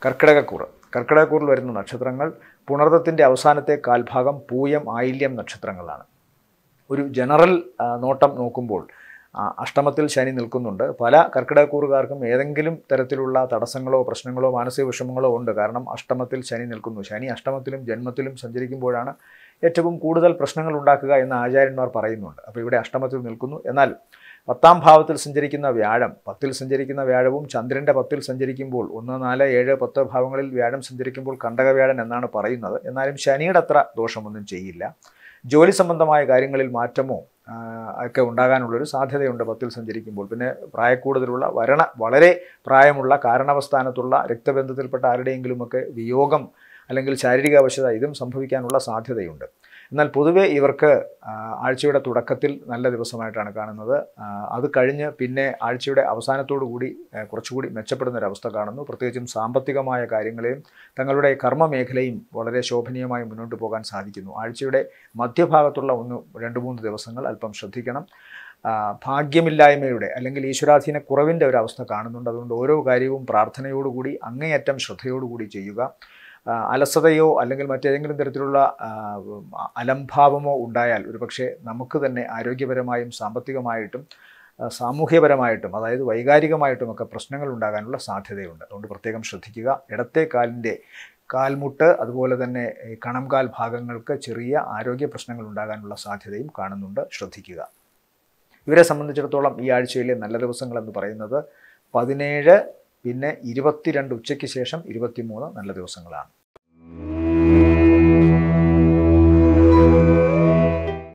കർക്കിടകക്കൂറ് കർക്കിടകക്കൂറിൽ വരുന്ന നക്ഷത്രങ്ങൾ പുണർദത്തിൻ്റെ അവസാനത്തെ കാൽഭാഗം പൂയം ആയില്യം നക്ഷത്രങ്ങളാണ് ഒരു ജനറൽ ആ, നോട്ടം നോക്കുമ്പോൾ ആ, അഷ്ടമത്തിൽ ശനി നിൽക്കുന്നുണ്ട് പല കർക്കിടകക്കൂറുകാർക്കും ഏതെങ്കിലും തരത്തിലുള്ള തടസ്സങ്ങളോ പ്രശ്നങ്ങളോ മാനസിക വിഷമങ്ങളോ ഉണ്ട് കാരണം അഷ്ടമത്തിൽ ശനി നിൽക്കുന്നു ശനി അഷ്ടമത്തിലും ജന്മത്തിലും സഞ്ചരിക്കുമ്പോഴാണ് ഏറ്റവും കൂടുതൽ പ്രശ്നങ്ങൾ ഉണ്ടാക്കുക എന്ന് ആചാര്യന്മാർ പറയുന്നുണ്ട് അപ്പോൾ ഇവിടെ അഷ്ടമത്തിൽ നിൽക്കുന്നു എന്നാൽ പത്താം ഭാവത്തിൽ സഞ്ചരിക്കുന്ന വ്യാഴം പത്തിൽ സഞ്ചരിക്കുന്ന വ്യാഴവും ചന്ദ്രൻ്റെ പത്തിൽ സഞ്ചരിക്കുമ്പോൾ ഒന്ന് നാല് ഏഴ് പത്ത് ഭാവങ്ങളിൽ വ്യാഴം സഞ്ചരിക്കുമ്പോൾ കണ്ടകവ്യാഴൻ എന്നാണ് പറയുന്നത് എന്നാലും ശനിയുടെ അത്ര ദോഷമൊന്നും ചെയ്യില്ല ജോലി സംബന്ധമായ കാര്യങ്ങളിൽ മാറ്റമോ ആ, ഒക്കെ ഉണ്ടാകാനുള്ളൊരു സാധ്യതയുണ്ട് പത്തിൽ സഞ്ചരിക്കുമ്പോൾ പിന്നെ പ്രായക്കൂടുതലുള്ള വരണ വളരെ പ്രായമുള്ള കാരണവസ്ഥാനത്തുള്ള രക്തബന്ധത്തിൽപ്പെട്ട ആരുടെയെങ്കിലുമൊക്കെ വിയോഗം അല്ലെങ്കിൽ ശാരീരിക അവശത ഇതും സംഭവിക്കാനുള്ള സാധ്യതയുണ്ട് എന്നാൽ പൊതുവെ ഇവർക്ക് ആ, ആഴ്ചയുടെ തുടക്കത്തിൽ നല്ല ദിവസമായിട്ടാണ് കാണുന്നത് ആ, അത് കഴിഞ്ഞ് പിന്നെ ആഴ്ചയുടെ അവസാനത്തോടു കൂടി ആ, കുറച്ചുകൂടി മെച്ചപ്പെടുന്ന ഒരവസ്ഥ കാണുന്നു പ്രത്യേകിച്ചും സാമ്പത്തികമായ കാര്യങ്ങളെയും തങ്ങളുടെ കർമ്മ മേഖലയും വളരെ ശോഭനീയമായി മുന്നോട്ട് പോകാൻ സാധിക്കുന്നു ആഴ്ചയുടെ മധ്യഭാഗത്തുള്ള ഒന്ന് രണ്ട് മൂന്ന് ദിവസങ്ങൾ അല്പം ശ്രദ്ധിക്കണം ആ, ഭാഗ്യമില്ലായ്മയുടെ അല്ലെങ്കിൽ ഈശ്വരാധീന കുറവിൻ്റെ ഒരു അവസ്ഥ കാണുന്നുണ്ട് അതുകൊണ്ട് ഓരോ കാര്യവും പ്രാർത്ഥനയോടുകൂടി അങ്ങേയറ്റം ശ്രദ്ധയോടുകൂടി ചെയ്യുക ആ, അലസതയോ അല്ലെങ്കിൽ മറ്റേതെങ്കിലും തരത്തിലുള്ള ആ, അലംഭാവമോ ഉണ്ടായാൽ ഒരുപക്ഷെ നമുക്ക് തന്നെ ആരോഗ്യപരമായും സാമ്പത്തികമായിട്ടും ആ, സാമൂഹ്യപരമായിട്ടും അതായത് വൈകാരികമായിട്ടുമൊക്കെ പ്രശ്നങ്ങൾ ഉണ്ടാകാനുള്ള സാധ്യതയുണ്ട് അതുകൊണ്ട് പ്രത്യേകം ശ്രദ്ധിക്കുക ഇടത്തെ കാലിൻ്റെ കാൽമുട്ട് അതുപോലെ തന്നെ ഈ കണംകാൽ ഭാഗങ്ങൾക്ക് ചെറിയ ആരോഗ്യ പ്രശ്നങ്ങൾ ഉണ്ടാകാനുള്ള സാധ്യതയും കാണുന്നുണ്ട് ശ്രദ്ധിക്കുക ഇവരെ സംബന്ധിച്ചിടത്തോളം ഈ ആഴ്ചയിലെ നല്ല ദിവസങ്ങൾ എന്ന് പറയുന്നത് പതിനേഴ് പിന്നെ ഇരുപത്തിരണ്ട് ഉച്ചയ്ക്ക് ശേഷം ഇരുപത്തിമൂന്ന് നല്ല ദിവസങ്ങളാണ്